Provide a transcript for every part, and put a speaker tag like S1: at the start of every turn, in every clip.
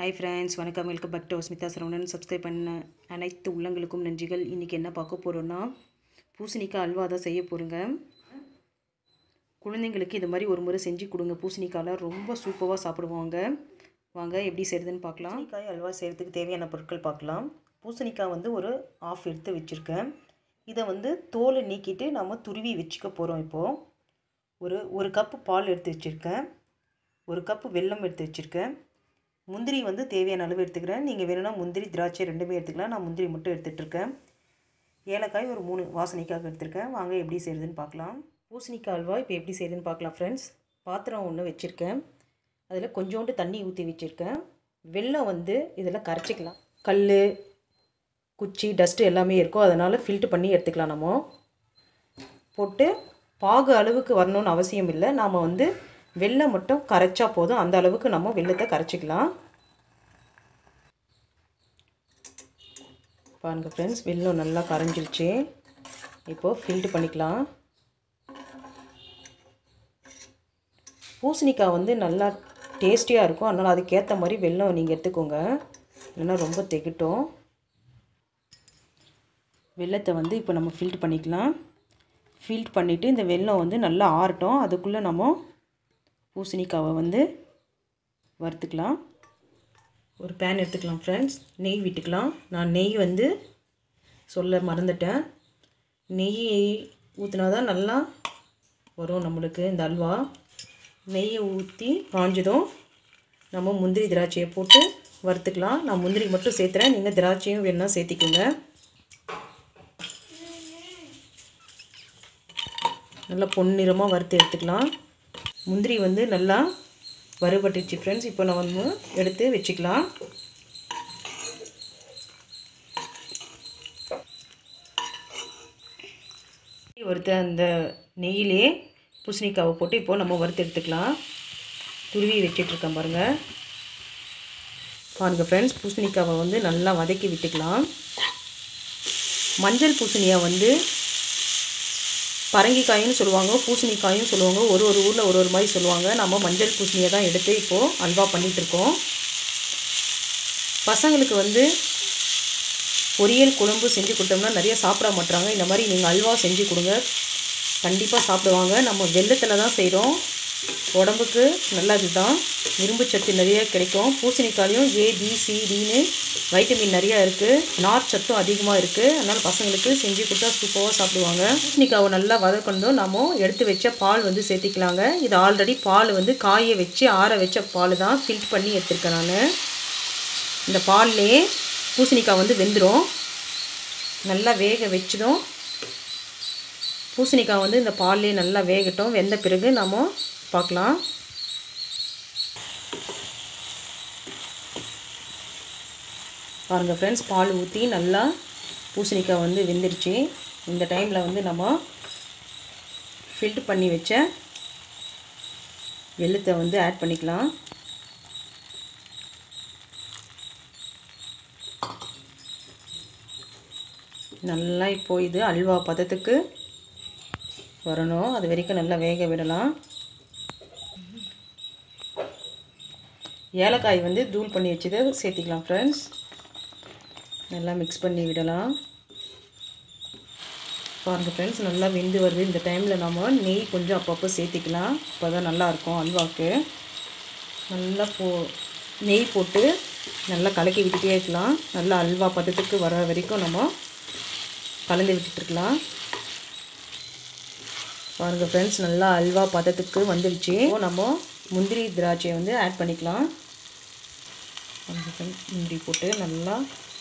S1: hi friends வணக்கம் welcome back to Smitha Saravanan subscribe பண்ண அனைத்து உள்ளங்களுக்கும் நன்றிகள் இன்றைக்கி என்ன பார்க்க போகிறோன்னா பூசணிக்காய் அல்வா தான் செய்ய போகிறோங்க குழந்தைங்களுக்கு இது மாதிரி ஒரு முறை செஞ்சு கொடுங்க பூசணிக்காயில் ரொம்ப சூப்பராக சாப்பிடுவாங்க வாங்க எப்படி செய்கிறதுன்னு பார்க்கலாம் பூசணிக்காய் அல்வா செய்கிறதுக்கு தேவையான பொருட்கள் பார்க்கலாம் பூசணிக்காய் வந்து ஒரு ஆஃப் எடுத்து வச்சுருக்கேன் இதை வந்து தோலை நீக்கிட்டு நம்ம துருவி வச்சுக்க போகிறோம் இப்போது ஒரு ஒரு கப்பு பால் எடுத்து வச்சுருக்கேன் ஒரு கப்பு வெல்லம் எடுத்து வச்சுருக்கேன் முந்திரி வந்து தேவையான அளவு எடுத்துக்கிறேன் நீங்கள் வேணும்னா முந்திரி திராட்சை ரெண்டுமே எடுத்துக்கலாம் நான் முந்திரி மட்டும் எடுத்துகிட்ருக்கேன் ஏலக்காய் ஒரு மூணு வாசனைக்காக எடுத்திருக்கேன் வாங்க எப்படி செய்கிறதுன்னு பார்க்கலாம் பூசணிக்காய் அல்வா இப்போ எப்படி செய்கிறதுன்னு பார்க்கலாம் ஃப்ரெண்ட்ஸ் பாத்திரம் ஒன்று வச்சுருக்கேன் அதில் கொஞ்சோண்டு தண்ணி ஊற்றி வச்சுருக்கேன் வெல்லம் வந்து இதில் கரைச்சிக்கலாம் கல் குச்சி டஸ்ட்டு எல்லாமே இருக்கும் அதனால் ஃபில்ட்ரு பண்ணி எடுத்துக்கலாம் நம்ம போட்டு பாகு அளவுக்கு வரணும்னு அவசியம் இல்லை நாம் வந்து வெல்லம் மட்டும் கரைச்சா போதும் அந்த அளவுக்கு நம்ம வெல்லத்தை கரைச்சிக்கலாம் பாருங்கள் ஃப்ரெண்ட்ஸ் வெல்லம் நல்லா கரைஞ்சிருச்சு இப்போது ஃபில்ட்ரு பண்ணிக்கலாம் பூசணிக்காய் வந்து நல்லா டேஸ்டியாக இருக்கும் அதனால் அதுக்கேற்ற மாதிரி வெல்லம் நீங்கள் எடுத்துக்கோங்க இல்லைன்னா ரொம்ப திகட்டும் வெல்லத்தை வந்து இப்போ நம்ம ஃபில்ட்ரு பண்ணிக்கலாம் ஃபில்ட் பண்ணிவிட்டு இந்த வெல்லம் வந்து நல்லா ஆறட்டும் அதுக்குள்ளே நம்ம பூசணிக்காவை வந்து வறுத்துக்கலாம் ஒரு பேன் எடுத்துக்கலாம் ஃப்ரெண்ட்ஸ் நெய் விட்டுக்கலாம் நான் நெய் வந்து சொல்ல மறந்துட்டேன் நெய் ஊற்றினா தான் நல்லா வரும் நம்மளுக்கு இந்த அல்வா நெய்யை ஊற்றி காஞ்சதும் நம்ம முந்திரி திராட்சையை போட்டு வறுத்துக்கலாம் நான் முந்திரி மட்டும் சேர்த்துறேன் நீங்கள் திராட்சையும் வேணுன்னா சேர்த்திக்கோங்க நல்லா பொன்னிறமாக வறுத்து எடுத்துக்கலாம் முந்திரி வந்து நல்லா வறுபட்டுச்சு ஃப்ரெண்ட்ஸ் இப்போ நம்ம வந்து எடுத்து வச்சுக்கலாம் வறுத்த அந்த நெய்யிலே பூசணிக்காவை போட்டு இப்போது நம்ம வறுத்து எடுத்துக்கலாம் துருவி வச்சிட்ருக்கேன் பாருங்கள் பாருங்கள் ஃப்ரெண்ட்ஸ் பூசணிக்காவை வந்து நல்லா வதக்கி விட்டுக்கலாம் மஞ்சள் பூசணியை வந்து பரங்கிக்காயின்னு சொல்லுவாங்க பூசணிக்காயும் சொல்லுவாங்க ஒரு ஒரு ஊரில் ஒரு ஒரு மாதிரி சொல்லுவாங்க நம்ம மஞ்சள் பூசணியை தான் எடுத்து இப்போது அல்வா பண்ணிகிட்ருக்கோம் பசங்களுக்கு வந்து பொரியல் குழம்பு செஞ்சு கொடுத்தோம்னா நிறைய சாப்பிட மாட்டாங்க இந்த மாதிரி நீங்கள் அல்வா செஞ்சு கொடுங்க கண்டிப்பாக சாப்பிடுவாங்க நம்ம வெள்ளத்தில் தான் செய்கிறோம் உடம்புக்கு நல்லது தான் இரும்பு சத்து நிறைய கிடைக்கும் பூசணிக்காயும் ஏ பி சி டின்னு வைட்டமின் நிறையா இருக்குது நார் சத்தும் அதிகமாக இருக்குது அதனால் பசங்களுக்கு செஞ்சு கொடுத்தா சூப்பராக சாப்பிடுவாங்க பூசணிக்காவை நல்லா வதக்கணும் நம்ம எடுத்து வச்ச பால் வந்து சேர்த்திக்கலாங்க இது ஆல்ரெடி பால் வந்து காய வச்சு ஆற வச்ச பால் தான் ஃபில்ட் பண்ணி எடுத்துருக்கேன் நான் இந்த பால்லையே பூசணிக்காய் வந்து வெந்துடும் நல்லா வேக வச்சதும் பூசணிக்காய் வந்து இந்த பால்லே நல்லா வேகட்டும் வெந்த பிறகு நம்ம பார்க்கலாம் பாருங்கள் ஃப்ரெண்ட்ஸ் பால் ஊற்றி நல்லா பூசணிக்காய் வந்து வெந்துருச்சு இந்த டைமில் வந்து நம்ம ஃபில்ட்ரு பண்ணி வச்ச வெள்ளத்தை வந்து ஆட் பண்ணிக்கலாம் நல்லா இப்போது இது அல்வா பதத்துக்கு வரணும் அது வரைக்கும் நல்லா வேக விடலாம் ஏலக்காய் வந்து தூள் பண்ணி வச்சதை சேர்த்திக்கலாம் ஃப்ரெண்ட்ஸ் நல்லா மிக்ஸ் பண்ணி விடலாம் பாருங்கள் ஃப்ரெண்ட்ஸ் நல்லா வெந்து வருது இந்த டைமில் நம்ம நெய் கொஞ்சம் அப்பப்போ சேர்த்திக்கலாம் அப்போ தான் நல்லாயிருக்கும் அல்வாவுக்கு நல்லா போ நெய் போட்டு நல்லா கலக்கி விட்டுட்டே இருக்கலாம் நல்லா அல்வா பதத்துக்கு வர வரைக்கும் நம்ம கலந்து விட்டுட்டுருக்கலாம் பாருங்கள் ஃப்ரெண்ட்ஸ் நல்லா அல்வா பதத்துக்கு வந்துடுச்சு நம்ம முந்திரி திராட்சையை வந்து ஆட் பண்ணிக்கலாம் முந்திரி போட்டு நல்லா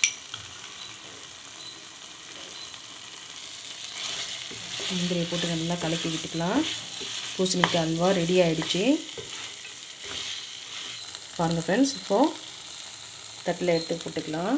S1: முந்திரியை போட்டு நல்லா கலக்கி விட்டுக்கலாம் பூசணிக்காய் அல்வா ரெடி ஆகிடுச்சு பாருங்கள் ஃப்ரெண்ட்ஸ் இப்போது தட்டில் எடுத்து போட்டுக்கலாம்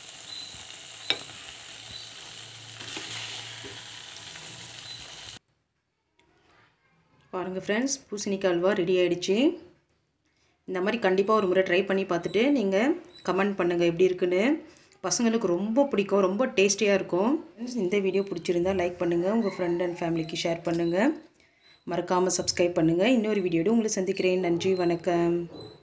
S1: பாருங்கள் ஃப்ரெண்ட்ஸ் பூசணிக்காய் அல்வா ரெடி ஆகிடுச்சு இந்த மாதிரி கண்டிப்பாக ஒரு முறை ட்ரை பண்ணி பார்த்துட்டு நீங்கள் கமெண்ட் பண்ணுங்கள் எப்படி இருக்குன்னு பசங்களுக்கு ரொம்ப பிடிக்கும் ரொம்ப டேஸ்டியாக இருக்கும் இந்த வீடியோ பிடிச்சிருந்தா லைக் பண்ணுங்கள் உங்கள் ஃப்ரெண்ட் அண்ட் ஃபேமிலிக்கு ஷேர் பண்ணுங்கள் மறக்காமல் சப்ஸ்கிரைப் பண்ணுங்கள் இன்னொரு வீடியோடு உங்களை சந்திக்கிறேன் நன்றி வணக்கம்